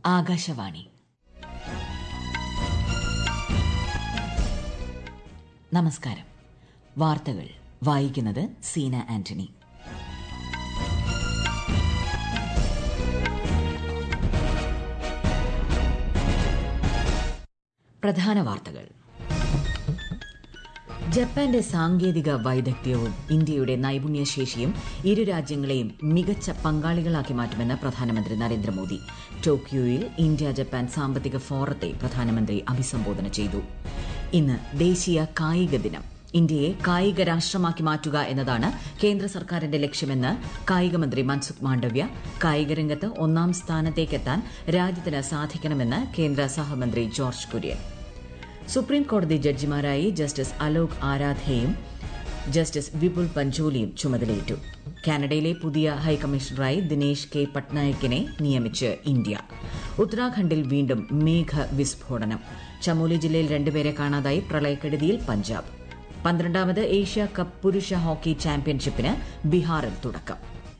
ആകാശവാണി നമസ്കാരം വാർത്തകൾ വായിക്കുന്നത് സീന ആന്റണി പ്രധാന വാർത്തകൾ ജപ്പാന്റെ സാങ്കേതിക വൈദഗ്ധ്യവും ഇന്ത്യയുടെ നൈപുണ്യശേഷിയും ഇരു രാജ്യങ്ങളെയും മികച്ച പങ്കാളികളാക്കി മാറ്റുമെന്ന് പ്രധാനമന്ത്രി നരേന്ദ്രമോദി ടോക്കിയോയിൽ ഇന്ത്യ ജപ്പാൻ സാമ്പത്തിക ഫോറത്തെ പ്രധാനമന്ത്രി അഭിസംബോധന ചെയ്തു ഇന്ന് ദേശീയ കായിക ദിനം ഇന്ത്യയെ കായിക രാഷ്ട്രമാക്കി മാറ്റുക എന്നതാണ് കേന്ദ്ര സർക്കാരിന്റെ ലക്ഷ്യമെന്ന് കായികമന്ത്രി മൻസുഖ് മാണ്ഡവ്യ കായിക രംഗത്ത് ഒന്നാം സ്ഥാനത്തേക്കെത്താൻ രാജ്യത്തിന് സാധിക്കണമെന്ന് കേന്ദ്ര സഹമന്ത്രി ജോർജ് കുര്യൻ സുപ്രീം കോടതി ജഡ്ജിമാരായി ജസ്റ്റിസ് അലോക് ആരാധയും ജസ്റ്റിസ് വിപുൽ പഞ്ചോലിയും ചുമതലയേറ്റു കാനഡയിലെ പുതിയ ഹൈക്കമ്മീഷണറായി ദിനേശ് കെ പട്നായിക്കിനെ നിയമിച്ച് ഇന്ത്യ ഉത്തരാഖണ്ഡിൽ വീണ്ടും മേഘ വിസ്ഫോടനം ചമോലി ജില്ലയിൽ രണ്ടുപേരെ കാണാതായി പ്രളയക്കെടുതിയിൽ പഞ്ചാബ് പന്ത്രണ്ടാമത് ഏഷ്യ കപ്പ് പുരുഷ ഹോക്കി ചാമ്പ്യൻഷിപ്പിന് ബീഹാറിൽ തുടക്കം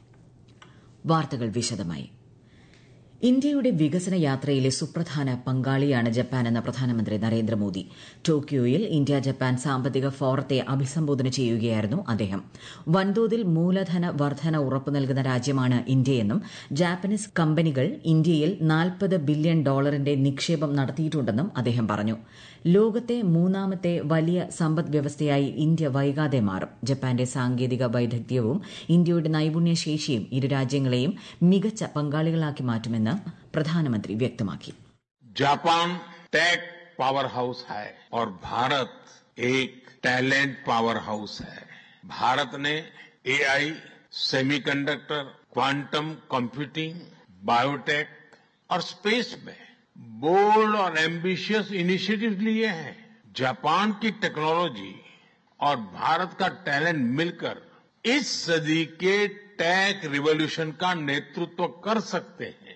വാർത്തകൾ വിശദമായി ഇന്ത്യയുടെ വികസന യാത്രയിലെ സുപ്രധാന പങ്കാളിയാണ് ജപ്പാനെന്ന് പ്രധാനമന്ത്രി നരേന്ദ്രമോദി ടോക്കിയോയിൽ ഇന്ത്യ ജപ്പാൻ സാമ്പത്തിക ഫോറത്തെ അഭിസംബോധന ചെയ്യുകയായിരുന്നു അദ്ദേഹം വൻതോതിൽ മൂലധന വർധന ഉറപ്പു നൽകുന്ന രാജ്യമാണ് ഇന്ത്യയെന്നും ജാപ്പനീസ് കമ്പനികൾ ഇന്ത്യയിൽ നാൽപ്പത് ബില്യൺ ഡോളറിന്റെ നിക്ഷേപം നടത്തിയിട്ടുണ്ടെന്നും അദ്ദേഹം പറഞ്ഞു ലോകത്തെ മൂന്നാമത്തെ വലിയ സമ്പദ് വ്യവസ്ഥയായി ഇന്ത്യ വൈകാതെ മാറും ജപ്പാന്റെ സാങ്കേതിക വൈദഗ്ധ്യവും ഇന്ത്യയുടെ നൈപുണ്യശേഷിയും ഇരു രാജ്യങ്ങളെയും മികച്ച പങ്കാളികളാക്കി മാറ്റുമെന്ന് പ്രധാനമന്ത്രി വ്യക്തമാക്കി जापान टेक पावर हाउस है और भारत एक टैलेंट पावर हाउस है भारत ने AI semiconductor quantum computing biotech और स्पेस में बोल्ड और एम्बिशियस इनिशिएटिव लिए हैं जापान की टेक्नोलॉजी और भारत का टैलेंट मिलकर इस सदी के टेक रिवॉल्यूशन का नेतृत्व कर सकते हैं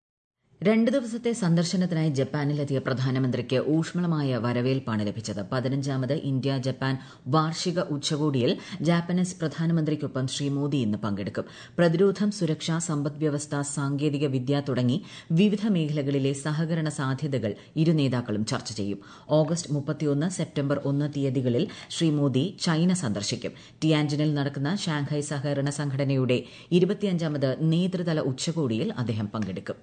രണ്ട് ദിവസത്തെ സന്ദർശനത്തിനായി ജപ്പാനിലെത്തിയ പ്രധാനമന്ത്രിക്ക് ഊഷ്മളമായ വരവേൽപ്പാണ് ലഭിച്ചത് പതിനഞ്ചാമത് ഇന്ത്യ ജപ്പാൻ വാർഷിക ഉച്ചകോടിയിൽ ജാപ്പനീസ് പ്രധാനമന്ത്രിക്കൊപ്പം ശ്രീ മോദി ഇന്ന് പങ്കെടുക്കും പ്രതിരോധം സുരക്ഷ സമ്പദ്വ്യവസ്ഥ സാങ്കേതിക വിദ്യ തുടങ്ങി വിവിധ മേഖലകളിലെ സഹകരണ സാധ്യതകൾ ഇരു നേതാക്കളും ചർച്ച ചെയ്യും ഓഗസ്റ്റ് മുപ്പത്തിയൊന്ന് സെപ്റ്റംബർ ഒന്ന് തീയതികളിൽ ശ്രീ മോദി ചൈന സന്ദർശിക്കും ടിയാൻജിനിൽ നടക്കുന്ന ഷാങ്ഹായ് സഹകരണ സംഘടനയുടെ ഇരുപത്തിയഞ്ചാമത് നേതൃതല ഉച്ചകോടിയിൽ അദ്ദേഹം പങ്കെടുക്കും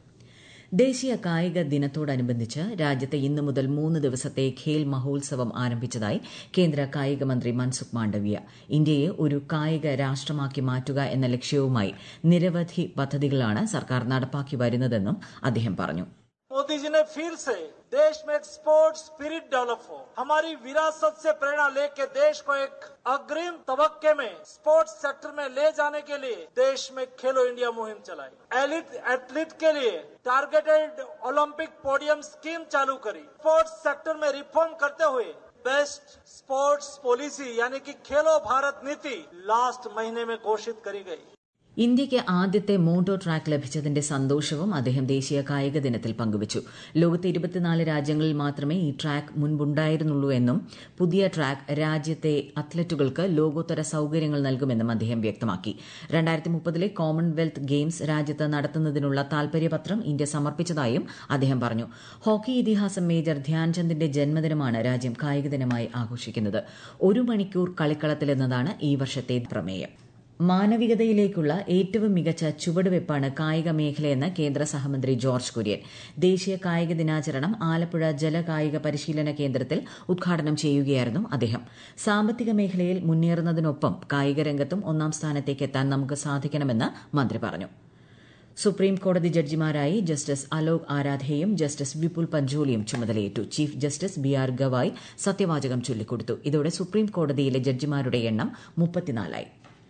ദേശീയ കായിക ദിനത്തോടനുബന്ധിച്ച് രാജ്യത്ത് ഇന്നു മുതൽ മൂന്ന് ദിവസത്തെ ഖേൽ മഹോത്സവം ആരംഭിച്ചതായി കേന്ദ്ര കായിക മന്ത്രി മൻസുഖ് മാണ്ഡവ്യ ഇന്ത്യയെ ഒരു കായിക രാഷ്ട്രമാക്കി മാറ്റുക എന്ന ലക്ഷ്യവുമായി നിരവധി പദ്ധതികളാണ് സർക്കാർ നടപ്പാക്കി വരുന്നതെന്നും അദ്ദേഹം പറഞ്ഞു मोदी जी ने फिर से देश में एक स्पोर्ट्स स्पिरिट डेवलप हो हमारी विरासत से प्रेरणा लेके देश को एक अग्रिम तबक्के में स्पोर्ट्स सेक्टर में ले जाने के लिए देश में खेलो इंडिया मुहिम चलाई एलिट एथलीट के लिए टारगेटेड ओलंपिक पोडियम स्कीम चालू करी स्पोर्ट्स सेक्टर में रिफॉर्म करते हुए बेस्ट स्पोर्ट्स पॉलिसी यानी कि खेलो भारत नीति लास्ट महीने में घोषित करी गई ഇന്ത്യയ്ക്ക് ആദ്യത്തെ മോട്ടോ ട്രാക്ക് ലഭിച്ചതിന്റെ സന്തോഷവും അദ്ദേഹം ദേശീയ കായിക ദിനത്തിൽ പങ്കുവച്ചു ലോകത്തെ ഇരുപത്തിനാല് രാജ്യങ്ങളിൽ മാത്രമേ ഈ ട്രാക്ക് മുൻപുണ്ടായിരുന്നുള്ളൂ എന്നും പുതിയ ട്രാക്ക് രാജ്യത്തെ അത്ലറ്റുകൾക്ക് ലോകോത്തര സൌകര്യങ്ങൾ നൽകുമെന്നും അദ്ദേഹം വ്യക്തമാക്കി രണ്ടായിരത്തി മുപ്പതിലെ കോമൺവെൽത്ത് ഗെയിംസ് രാജ്യത്ത് നടത്തുന്നതിനുള്ള താൽപര്യപത്രം ഇന്ത്യ സമർപ്പിച്ചതായും അദ്ദേഹം പറഞ്ഞു ഹോക്കി ഇതിഹാസം മേജർ ധ്യാൻചന്ദിന്റെ ജന്മദിനമാണ് രാജ്യം കായിക ദിനമായി ആഘോഷിക്കുന്നത് ഒരു മണിക്കൂർ കളിക്കളത്തിലെന്നതാണ് ഈ വർഷത്തെ പ്രമേയം മാനവികതയിലേക്കുള്ള ഏറ്റവും മികച്ച ചുവടുവയ്പ്പാണ് കായിക മേഖലയെന്ന് കേന്ദ്ര സഹമന്ത്രി ജോർജ് കുര്യൻ ദേശീയ കായിക ദിനാചരണം ആലപ്പുഴ ജലകായിക പരിശീലന കേന്ദ്രത്തിൽ ഉദ്ഘാടനം ചെയ്യുകയായിരുന്നു അദ്ദേഹം സാമ്പത്തിക മേഖലയിൽ മുന്നേറുന്നതിനൊപ്പം കായിക രംഗത്തും ഒന്നാം സ്ഥാനത്തേക്ക് എത്താൻ നമുക്ക് സാധിക്കണമെന്ന് മന്ത്രി പറഞ്ഞു സുപ്രീം കോടതി ജഡ്ജിമാരായി ജസ്റ്റിസ് അലോക് ആരാധയും ജസ്റ്റിസ് വിപുൽ പഞ്ചോലിയും ചുമതലയേറ്റു chief justice B R Gavai സത്യവാചകം ചൊല്ലിക്കൊടുത്തു ഇതോടെ സുപ്രീം കോടതിയിലെ ജഡ്ജിമാരുടെ എണ്ണം മുപ്പത്തിനാലായി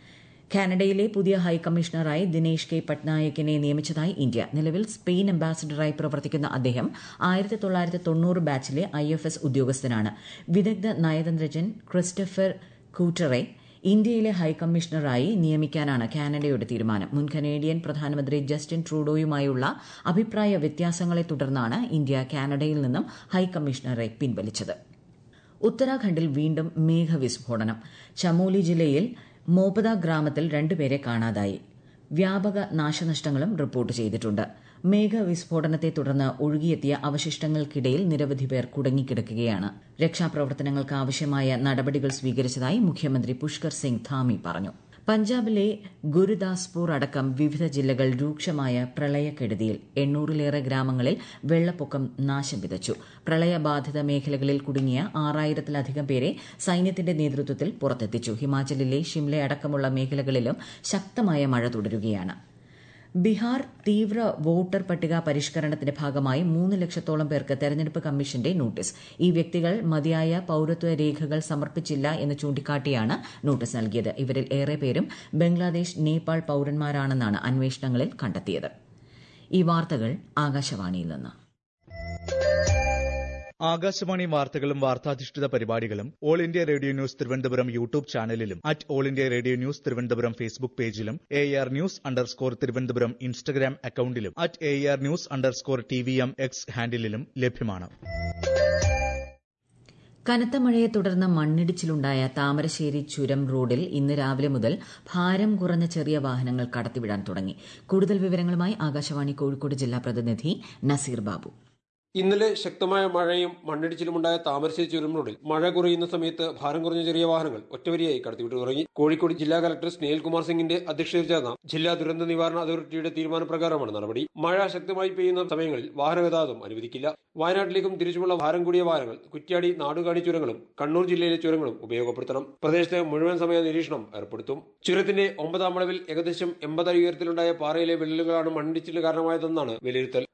കാനഡയിലെ പുതിയ ഹൈക്കമ്മീഷണറായി ദിനേശ് കെ പട്നായിക്കിനെ നിയമിച്ചതായി ഇന്ത്യ നിലവിൽ സ്പെയിൻ അംബാസിഡറായി പ്രവർത്തിക്കുന്ന അദ്ദേഹം ആയിരത്തി തൊള്ളായിരത്തി തൊണ്ണൂറ് ബാച്ചിലെ ഐ എഫ് എസ് ഉദ്യോഗസ്ഥനാണ് വിദഗ്ധ നയതന്ത്രജ്ഞൻ ക്രിസ്റ്റഫർ കൂട്ടറെ ഇന്ത്യയിലെ ഹൈക്കമ്മീഷണറായി നിയമിക്കാനാണ് കാനഡയുടെ തീരുമാനം മുൻ കനേഡിയൻ പ്രധാനമന്ത്രി ജസ്റ്റിൻ ട്രൂഡോയുമായുള്ള അഭിപ്രായ വ്യത്യാസങ്ങളെ തുടർന്നാണ് ഇന്ത്യ കാനഡയിൽ നിന്നും ഹൈക്കമ്മീഷണറെ പിൻവലിച്ചത് ഉത്തരാഖണ്ഡിൽ വീണ്ടും മേഘവിസ്ഫോടനം ചമോലി ജില്ലയിൽ മോപദ ഗ്രാമത്തിൽ രണ്ടുപേരെ കാണാതായി വ്യാപക നാശനഷ്ടങ്ങളും റിപ്പോർട്ട് ചെയ്തിട്ടുണ്ട് മേഘവിസ്ഫോടനത്തെ തുടർന്ന് ഒഴുകിയെത്തിയ അവശിഷ്ടങ്ങൾക്കിടയിൽ നിരവധി പേർ കുടുങ്ങിക്കിടക്കുകയാണ് രക്ഷാപ്രവർത്തനങ്ങൾക്ക് ആവശ്യമായ നടപടികൾ സ്വീകരിച്ചതായി മുഖ്യമന്ത്രി പുഷ്കർ സിംഗ് ധാമി പറഞ്ഞു പഞ്ചാബിലെ ഗുരുദാസ്പൂർ അടക്കം വിവിധ ജില്ലകൾ രൂക്ഷമായ പ്രളയക്കെടുതിയിൽ എണ്ണൂറിലേറെ ഗ്രാമങ്ങളിൽ വെള്ളപ്പൊക്കം നാശം വിതച്ചു പ്രളയബാധിത മേഖലകളിൽ കുടുങ്ങിയ ആറായിരത്തിലധികം പേരെ സൈന്യത്തിന്റെ നേതൃത്വത്തിൽ പുറത്തെത്തിച്ചു ഹിമാചലിലെ ഷിംല അടക്കമുള്ള മേഖലകളിലും ശക്തമായ മഴ തുടരുകയാണ് ബീഹാർ തീവ്ര വോട്ടർ പട്ടിക പരിഷ്കരണത്തിന്റെ ഭാഗമായി മൂന്ന് ലക്ഷത്തോളം പേർക്ക് തെരഞ്ഞെടുപ്പ് കമ്മീഷന്റെ നോട്ടീസ് ഈ വ്യക്തികൾ മതിയായ പൌരത്വ രേഖകൾ സമർപ്പിച്ചില്ല എന്ന് ചൂണ്ടിക്കാട്ടിയാണ് നോട്ടീസ് നൽകിയത് ഇവരിൽ ഏറെ പേരും ബംഗ്ലാദേശ് നേപ്പാൾ പൌരന്മാരാണെന്നാണ് അന്വേഷണങ്ങളിൽ കണ്ടെത്തിയത് ഈ വാർത്തകൾ ആകാശവാണിയിൽ നിന്ന് ആകാശവാണി വാർത്തകളും വാർത്താധിഷ്ഠിത പരിപാടികളും all India radio news Thiruvananthapuram YouTube ചാനലിലും at all India radio news Thiruvananthapuram Facebook പേജിലും A R news underscore Thiruvananthapuram Instagram അക്കൌണ്ടിലും at A R news underscore T V M X ഹാൻഡിലും ലഭ്യമാണ് കനത്ത മഴയെ തുടർന്ന് മണ്ണിടിച്ചിലുണ്ടായ താമരശ്ശേരി ചുരം റോഡിൽ ഇന്ന് രാവിലെ മുതൽ ഭാരം കുറഞ്ഞ ചെറിയ വാഹനങ്ങൾ കടത്തിവിടാൻ തുടങ്ങി കൂടുതൽ വിവരങ്ങളുമായി ആകാശവാണി കോഴിക്കോട് ജില്ലാ പ്രതിനിധി നസീർ ബാബു ഇന്നലെ ശക്തമായ മഴയും മണ്ണിടിച്ചിലുമുണ്ടായ താമരശ്ശേരി ചുരം റോഡിൽ മഴ കുറയുന്ന സമയത്ത് ഭാരം കുറഞ്ഞ ചെറിയ വാഹനങ്ങൾ ഒറ്റവരിയായി കടത്തിവിട്ടു തുടങ്ങി കോഴിക്കോട് ജില്ലാ കലക്ടർ സ്നേഹിൽ കുമാർ സിംഗിന്റെ അധ്യക്ഷതയിൽ ചേർന്ന ജില്ലാ ദുരന്ത നിവാരണ അതോറിറ്റിയുടെ തീരുമാനപ്രകാരമാണ് നടപടി മഴ ശക്തമായി പെയ്യുന്ന സമയങ്ങളിൽ വാഹനഗതാഗതം അനുവദിക്കില്ല വയനാട്ടിലേക്കും തിരിച്ചുമുള്ള ഭാരം കൂടിയ വാഹനങ്ങൾ കുറ്റ്യാടി നാടുകാണി ചുരങ്ങളും കണ്ണൂർ ജില്ലയിലെ ചുരങ്ങളും ഉപയോഗപ്പെടുത്തണം പ്രദേശത്ത് മുഴുവൻ സമയ നിരീക്ഷണം ഏർപ്പെടുത്തും ചുരത്തിന്റെ ഒമ്പതാം വളവിൽ ഏകദേശം എൺപത് അടി ഉയരത്തിലുണ്ടായ പാറയിലെ വിള്ളലുകളാണ് മണ്ണിടിച്ചിലിന് കാരണമായതെന്നാണ് വിലയിരുത്തൽ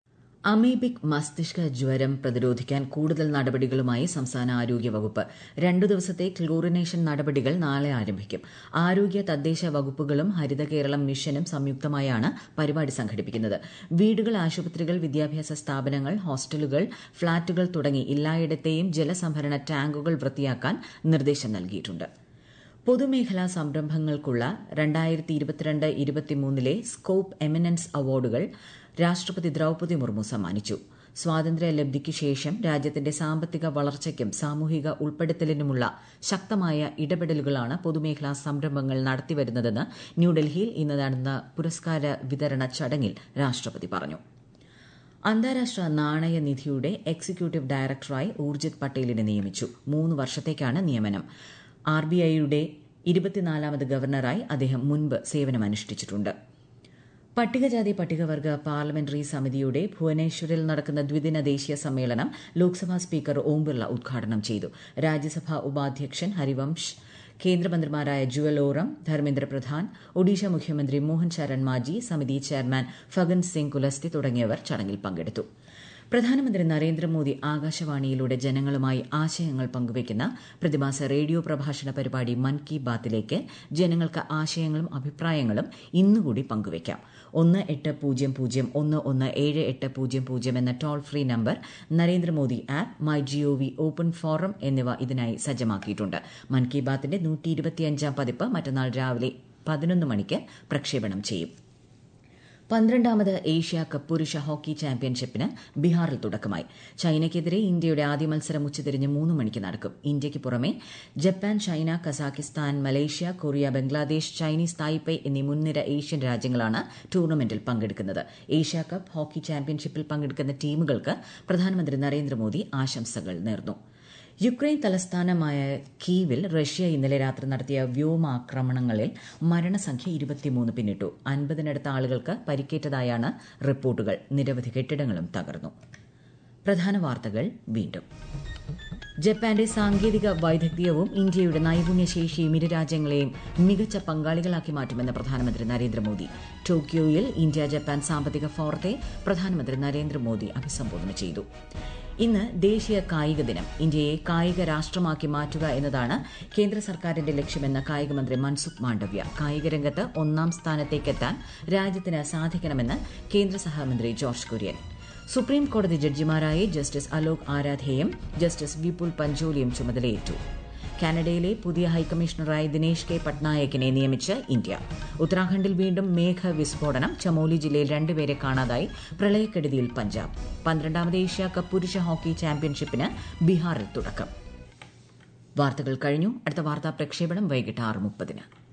അമീബിക് മസ്തിഷ്ക ജ്വരം പ്രതിരോധിക്കാൻ കൂടുതൽ നടപടികളുമായി സംസ്ഥാന ആരോഗ്യ വകുപ്പ് രണ്ടു ദിവസത്തെ ക്ലോറിനേഷൻ നടപടികൾ നാളെ ആരംഭിക്കും ആരോഗ്യ തദ്ദേശ വകുപ്പുകളും ഹരിത കേരളം മിഷനും സംയുക്തമായാണ് പരിപാടി സംഘടിപ്പിക്കുന്നത് വീടുകൾ ആശുപത്രികൾ വിദ്യാഭ്യാസ സ്ഥാപനങ്ങൾ ഹോസ്റ്റലുകൾ ഫ്ളാറ്റുകൾ തുടങ്ങി എല്ലായിടത്തെയും ജലസംഭരണ ടാങ്കുകൾ വൃത്തിയാക്കാൻ നിർദ്ദേശം നൽകിയിട്ടുണ്ട് പൊതുമേഖലാ സംരംഭങ്ങൾക്കുള്ള രണ്ടായിരത്തി ഇരുപത്തിരണ്ട് ഇരുപത്തിമൂന്നിലെ സ്കോപ്പ് എമിനൻസ് അവാർഡുകൾ രാഷ്ട്രപതി ദ്രൌപതി മുർമു സമ്മാനിച്ചു സ്വാതന്ത്ര്യ ലബ്ധിക്ക് ശേഷം രാജ്യത്തിന്റെ സാമ്പത്തിക വളർച്ചയ്ക്കും സാമൂഹിക ഉൾപ്പെടുത്തലിനുമുള്ള ശക്തമായ ഇടപെടലുകളാണ് പൊതുമേഖലാ സംരംഭങ്ങൾ നടത്തിവരുന്നതെന്ന് ന്യൂഡൽഹിയിൽ ഇന്ന് നടന്ന പുരസ്കാര വിതരണ ചടങ്ങിൽ രാഷ്ട്രപതി പറഞ്ഞു അന്താരാഷ്ട്ര നാണയനിധിയുടെ എക്സിക്യൂട്ടീവ് ഡയറക്ടറായി ഊർജിത് പട്ടേലിനെ നിയമിച്ചു മൂന്ന് വർഷത്തേക്കാണ് നിയമനം ആർ ബി ഐയുടെ ഇരുപത്തിനാലാമത് ഗവർണറായി അദ്ദേഹം മുൻപ് സേവനമനുഷ്ഠിച്ചിട്ടുണ്ട് പട്ടികജാതി പട്ടികവർഗ പാർലമെന്ററി സമിതിയുടെ ഭുവനേശ്വറിൽ നടക്കുന്ന ദ്വിദിന ദേശീയ സമ്മേളനം ലോക്സഭാ സ്പീക്കർ ഓം ബിർള ഉദ്ഘാടനം ചെയ്തു രാജ്യസഭാ ഉപാധ്യക്ഷൻ ഹരിവംശ് കേന്ദ്രമന്ത്രിമാരായ ജുവൽ ഓറം ധർമ്മേന്ദ്ര പ്രധാൻ ഒഡീഷ മുഖ്യമന്ത്രി മോഹൻ ചരൺ മാജി സമിതി ചെയർമാൻ ഫഗൻ സിംഗ് കുലസ്തി തുടങ്ങിയവർ ചടങ്ങിൽ പങ്കെടുത്തു പ്രധാനമന്ത്രി നരേന്ദ്രമോദി ആകാശവാണിയിലൂടെ ജനങ്ങളുമായി ആശയങ്ങൾ പങ്കുവയ്ക്കുന്ന പ്രതിമാസ റേഡിയോ പ്രഭാഷണ പരിപാടി മൻ കി ബാത്തിലേക്ക് ജനങ്ങൾക്ക് ആശയങ്ങളും അഭിപ്രായങ്ങളും ഇന്നുകൂടി പങ്കുവയ്ക്കാം ഒന്ന് എട്ട് പൂജ്യം പൂജ്യം ഒന്ന് ഒന്ന് ഏഴ് എട്ട് പൂജ്യം പൂജ്യം എന്ന toll free number Narendra Modi app my GOV open forum എന്നിവ ഇതിനായി സജ്ജമാക്കിയിട്ടുണ്ട് മൻ കി ബാത്തിന്റെ നൂറ്റി ഇരുപത്തിയഞ്ചാം പതിപ്പ് മറ്റന്നാൾ രാവിലെ പതിനൊന്ന് മണിക്ക് പ്രക്ഷേപണം ചെയ്യും പന്ത്രണ്ടാമത് ഏഷ്യ കപ്പ് പുരുഷ ഹോക്കി ചാമ്പ്യൻഷിപ്പിന് ബീഹാറിൽ തുടക്കമായി ചൈനയ്ക്കെതിരെ ഇന്ത്യയുടെ ആദ്യ മത്സരം ഉച്ചതിരിഞ്ഞ് മൂന്ന് മണിക്ക് നടക്കും ഇന്ത്യയ്ക്ക് പുറമെ Japan China Kazakhstan Malaysia Korea Bangladesh Chinese Taipei എന്നീ മുൻനിര ഏഷ്യൻ രാജ്യങ്ങളാണ് ടൂർണമെന്റിൽ പങ്കെടുക്കുന്നത് ഏഷ്യ കപ്പ് ഹോക്കി ചാമ്പ്യൻഷിപ്പിൽ പങ്കെടുക്കുന്ന ടീമുകൾക്ക് പ്രധാനമന്ത്രി നരേന്ദ്രമോദി ആശംസകൾ നേർന്നു യുക്രൈൻ തലസ്ഥാനമായ കീവിൽ റഷ്യ ഇന്നലെ രാത്രി നടത്തിയ വ്യോമാക്രമണങ്ങളിൽ മരണസംഖ്യ ഇരുപത്തിമൂന്ന് പിന്നിട്ടു അൻപതിനടുത്ത ആളുകൾക്ക് പരിക്കേറ്റതായാണ് റിപ്പോർട്ടുകൾ നിരവധി കെട്ടിടങ്ങളും തകർന്നു പ്രധാന വാർത്തകൾ വീണ്ടും ജപ്പാന്റെ സാങ്കേതിക വൈദഗ്ധ്യവും ഇന്ത്യയുടെ നൈപുണ്യശേഷിയും ഇരു രാജ്യങ്ങളെയും മികച്ച പങ്കാളികളാക്കി മാറ്റുമെന്ന് പ്രധാനമന്ത്രി നരേന്ദ്രമോദി ടോക്കിയോയിൽ ഇന്ത്യ ജപ്പാൻ സാമ്പത്തിക ഫോറത്തെ പ്രധാനമന്ത്രി നരേന്ദ്രമോദി അഭിസംബോധന ചെയ്തു ഇന്ന് ദേശീയ കായിക ദിനം ഇന്ത്യയെ കായിക രാഷ്ട്രമാക്കി മാറ്റുക എന്നതാണ് കേന്ദ്ര സർക്കാരിന്റെ ലക്ഷ്യമെന്ന് കായികമന്ത്രി മൻസുഖ് മാണ്ഡവ്യ കായിക രംഗത്ത് ഒന്നാം സ്ഥാനത്തേക്കെത്താൻ രാജ്യത്തിന് സാധിക്കണമെന്ന് കേന്ദ്ര സഹമന്ത്രി ജോർജ് കുര്യൻ സുപ്രീം കോടതി ജഡ്ജിമാരായി ജസ്റ്റിസ് അലോക് ആരാധേയും ജസ്റ്റിസ് വിപുൽ പഞ്ചോലിയും ചുമതലയേറ്റു കാനഡയിലെ പുതിയ ഹൈക്കമ്മീഷണറായി ദിനേഷ് കെ പട്നായക്കിനെ നിയമിച്ച് ഇന്ത്യ ഉത്തരാഖണ്ഡിൽ വീണ്ടും മേഘ വിസ്ഫോടനം ചമോലി ജില്ലയിൽ രണ്ടുപേരെ കാണാതായി പ്രളയക്കെടുതിയിൽ പഞ്ചാബ് പന്ത്രണ്ടാമത് ഏഷ്യ കപ്പ് പുരുഷ ഹോക്കി ചാമ്പ്യൻഷിപ്പിന് ബീഹാറിൽ തുടക്കം വാർത്തകൾ കഴിഞ്ഞു അടുത്ത വാർത്താ പ്രക്ഷേപണം വൈകിട്ട് ആറ് മുപ്പതിന്